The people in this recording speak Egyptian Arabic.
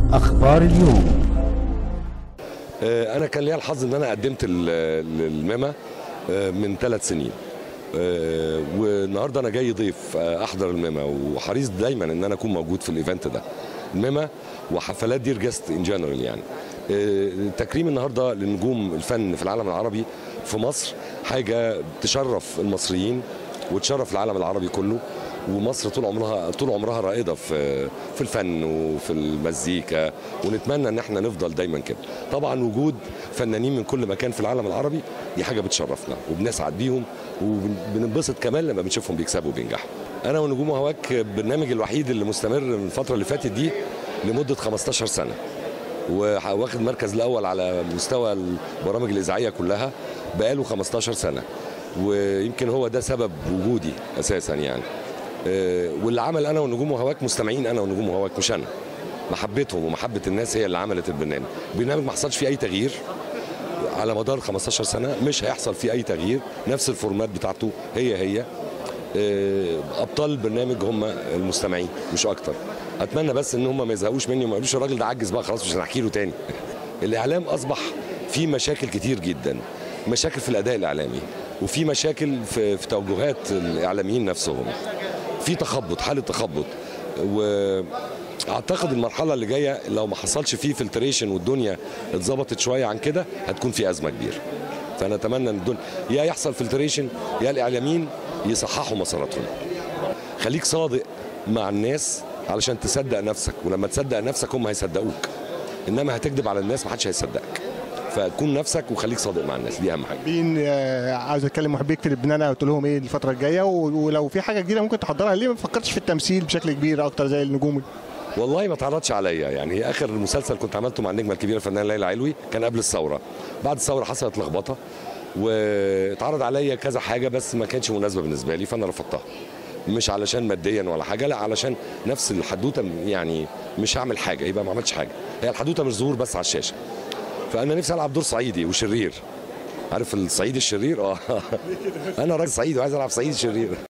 أخبار اليوم آه، انا كان ليا الحظ ان انا قدمت ال- الميما آه، من ثلاث سنين آه، والنهارده انا جاي ضيف آه، احضر الميما وحريص دايما ان انا اكون موجود في الايفنت ده الميما وحفلات دير جاست ان جنرال يعني آه، تكريم النهارده لنجوم الفن في العالم العربي في مصر حاجه تشرف المصريين وتشرف العالم العربي كله ومصر طول عمرها طول عمرها رائده في في الفن وفي المزيكا ونتمنى ان احنا نفضل دايما كده طبعا وجود فنانين من كل مكان في العالم العربي دي حاجه بتشرفنا وبنسعد بيهم وبننبسط كمان لما بنشوفهم بيكسبوا وبينجحوا انا ونجوم هواك البرنامج الوحيد اللي مستمر من الفتره اللي فاتت دي لمده 15 سنه واخد مركز الاول على مستوى البرامج الاذاعيه كلها بقاله 15 سنه ويمكن هو ده سبب وجودي اساسا يعني آه، واللي عمل انا ونجوم وهواك مستمعين انا ونجوم وهواك مش انا محبتهم ومحبه الناس هي اللي عملت البرنامج البرنامج ما حصلش فيه اي تغيير على مدار 15 سنه مش هيحصل فيه اي تغيير نفس الفورمات بتاعته هي هي آه، ابطال البرنامج هم المستمعين مش اكتر اتمنى بس ان هم ما يزهقوش مني وما يقولوش الراجل ده عجز بقى خلاص مش هنحكي له تاني الاعلام اصبح فيه مشاكل كتير جدا مشاكل في الاداء الاعلامي وفي مشاكل في, في توجهات الاعلاميين نفسهم في تخبط حاله تخبط واعتقد المرحله اللي جايه لو ما حصلش فيه فلتريشن والدنيا اتظبطت شويه عن كده هتكون في ازمه كبيره فانا اتمنى ان الدنيا يا يحصل فلتريشن يا الاعلاميين يصححوا مساراتهم خليك صادق مع الناس علشان تصدق نفسك ولما تصدق نفسك هم هيصدقوك انما هتكذب على الناس محدش هيصدقك فكون نفسك وخليك صادق مع الناس دي اهم حاجه مين آه، عاوز اتكلم محبيك في لبنان قلت لهم ايه الفتره الجايه و- ولو في حاجه جديده ممكن تحضرها ليه ما فكرتش في التمثيل بشكل كبير اكتر زي النجوم والله ما تعرضش عليا يعني هي اخر مسلسل كنت عملته مع النجمه الكبيره الفنانه ليلى علوي كان قبل الثوره بعد الثوره حصلت لخبطه واتعرض عليا كذا حاجه بس ما كانتش مناسبه بالنسبه لي فانا رفضتها مش علشان ماديا ولا حاجه لا علشان نفس الحدوته يعني مش هعمل حاجه يبقى ما عملتش حاجه هي الحدوته مش ظهور بس على الشاشه فانا نفسي العب دور صعيدي وشرير عارف الصعيدي الشرير اه انا راجل صعيدي وعايز العب صعيدي شرير